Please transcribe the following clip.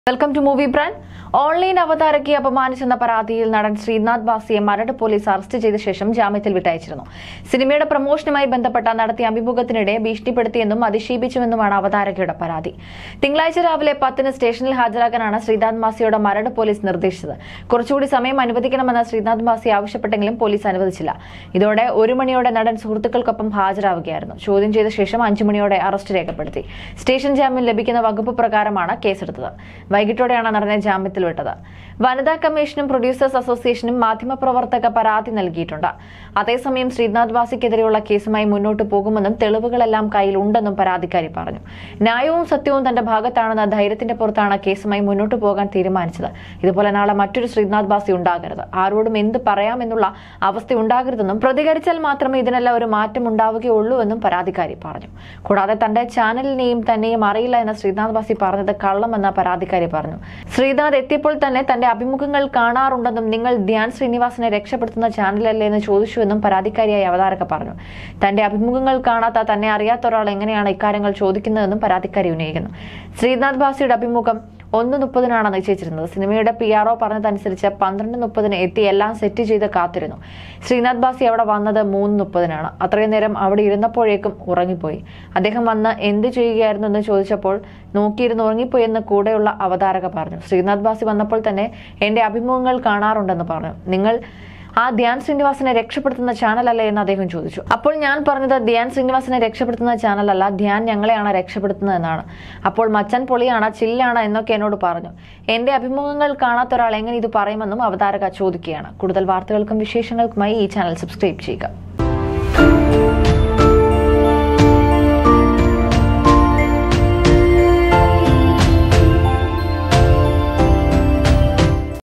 welcome to movie brand online അവതാരകയെ അപമാനിച്ചെന്ന പരാതിയിൽ നടൻ ശ്രീനാഥ് ബാസിയെ മരട് പോലീസ് അറസ്റ്റ് ചെയ്ത ശേഷം ജാമ്യത്തിൽ വിട്ടയച്ചിരുന്നു സിനിമയുടെ പ്രമോഷനുമായി ബന്ധപ്പെട്ട നടത്തിയ അഭിമുഖത്തിനിടെ ഭീഷണിപ്പെടുത്തിയെന്നും അധിക്ഷേപിച്ചുവെന്നുമാണ് അവതാരകയുടെ പരാതി തിങ്കളാഴ്ച രാവിലെ പത്തിന് സ്റ്റേഷനിൽ ഹാജരാക്കാനാണ് ശ്രീനാഥ് ബാസിയോട് മരട് പോലീസ് നിർദ്ദേശിച്ചത് കുറച്ചുകൂടി സമയം അനുവദിക്കണമെന്ന് ശ്രീനാഥ് ബാസി ആവശ്യപ്പെട്ടെങ്കിലും പോലീസ് അനുവദിച്ചില്ല ഇതോടെ ഒരു മണിയോടെ നടൻ സുഹൃത്തുക്കൾക്കൊപ്പം ഹാജരാവുകയായിരുന്നു ചോദ്യം ചെയ്ത ശേഷം അഞ്ചു മണിയോടെ അറസ്റ്റ് രേഖപ്പെടുത്തി സ്റ്റേഷൻ ജാമ്യം ലഭിക്കുന്ന വകുപ്പ് പ്രകാരമാണ് കേസെടുത്തത് വൈകിട്ടോടെയാണ് നടനെ ജാമ്യത്തിൽ വിട്ടത് വനിതാ കമ്മീഷനും പ്രൊഡ്യൂസേഴ്സ് അസോസിയേഷനും മാധ്യമപ്രവർത്തക പരാതി നൽകിയിട്ടുണ്ട് അതേസമയം ശ്രീനാഥ് വാസിക്കെതിരെയുള്ള കേസുമായി മുന്നോട്ട് പോകുമെന്നും തെളിവുകളെല്ലാം കയ്യിലുണ്ടെന്നും പരാതിക്കാരി പറഞ്ഞു ന്യായവും സത്യവും തന്റെ ഭാഗത്താണെന്ന ധൈര്യത്തിന്റെ പുറത്താണ് കേസുമായി മുന്നോട്ട് പോകാൻ തീരുമാനിച്ചത് ഇതുപോലെ നാളെ മറ്റൊരു ശ്രീനാഥ് ബാസി ഉണ്ടാകരുത് ആരോടും എന്ത് പറയാമെന്നുള്ള അവസ്ഥ ഉണ്ടാകരുതെന്നും പ്രതികരിച്ചാൽ മാത്രമേ ഇതിനെല്ലാം ഒരു മാറ്റം ഉണ്ടാവുകയുള്ളൂ എന്നും പരാതിക്കാരി പറഞ്ഞു കൂടാതെ തന്റെ ചാനലിനെയും തന്നെയും അറിയില്ല എന്ന ശ്രീനാഥ് ബാസി പറഞ്ഞത് കള്ളമെന്ന പരാതിക്കാരി പറഞ്ഞു ശ്രീനാഥ് എത്തിയപ്പോൾ തന്നെ തന്റെ അഭിമുഖങ്ങൾ കാണാറുണ്ടെന്നും നിങ്ങൾ ധ്യാൻ ശ്രീനിവാസനെ രക്ഷപ്പെടുത്തുന്ന ചാനലല്ലേ എന്ന് ചോദിച്ചുവെന്നും പരാതിക്കാരിയായ അവതാരക പറഞ്ഞു തന്റെ അഭിമുഖങ്ങൾ കാണാത്ത തന്നെ അറിയാത്ത ഒരാൾ എങ്ങനെയാണ് ഇക്കാര്യങ്ങൾ ചോദിക്കുന്നതെന്നും പരാതിക്കാരി ഉന്നയിക്കുന്നു ശ്രീനാഥ് ബാസിയുടെ അഭിമുഖം ഒന്ന് മുപ്പതിനാണ് നിശ്ചയിച്ചിരുന്നത് സിനിമയുടെ പി ആർ ഒ പറഞ്ഞതനുസരിച്ച് പന്ത്രണ്ട് മുപ്പതിന് എത്തി എല്ലാം സെറ്റ് ചെയ്ത് കാത്തിരുന്നു ശ്രീനാഥ് ബാസി അവിടെ വന്നത് മൂന്ന് മുപ്പതിനാണ് അത്രയും നേരം അവിടെ ഇരുന്നപ്പോഴേക്കും ഉറങ്ങിപ്പോയി അദ്ദേഹം വന്ന് എന്ത് ചെയ്യുകയായിരുന്നു എന്ന് ചോദിച്ചപ്പോൾ നോക്കിയിരുന്ന് ഉറങ്ങിപ്പോയി എന്ന് കൂടെയുള്ള അവതാരക പറഞ്ഞു ശ്രീനാഥ് ബാസി വന്നപ്പോൾ തന്നെ എന്റെ അഭിമുഖങ്ങൾ കാണാറുണ്ടെന്ന് പറഞ്ഞു നിങ്ങൾ ആ ധ്യാൻ ശ്രീനിവാസനെ രക്ഷപ്പെടുത്തുന്ന ചാനലല്ലേ എന്ന് അദ്ദേഹം ചോദിച്ചു അപ്പോൾ ഞാൻ പറഞ്ഞത് ധ്യാൻ ശ്രീനിവാസനെ രക്ഷപ്പെടുത്തുന്ന ചാനലല്ല ധ്യാൻ ഞങ്ങളെയാണ് രക്ഷപ്പെടുത്തുന്നത് എന്നാണ് അപ്പോൾ മച്ചൻ പൊളിയാണ് ചില്ലാണ് എന്നൊക്കെ എന്നോട് പറഞ്ഞു എന്റെ അഭിമുഖങ്ങൾ കാണാത്ത ഒരാൾ എങ്ങനെ ഇത് പറയുമെന്നും അവതാരക ചോദിക്കുകയാണ് കൂടുതൽ വാർത്തകൾക്കും വിശേഷങ്ങൾക്കുമായി ഈ ചാനൽ സബ്സ്ക്രൈബ് ചെയ്യുക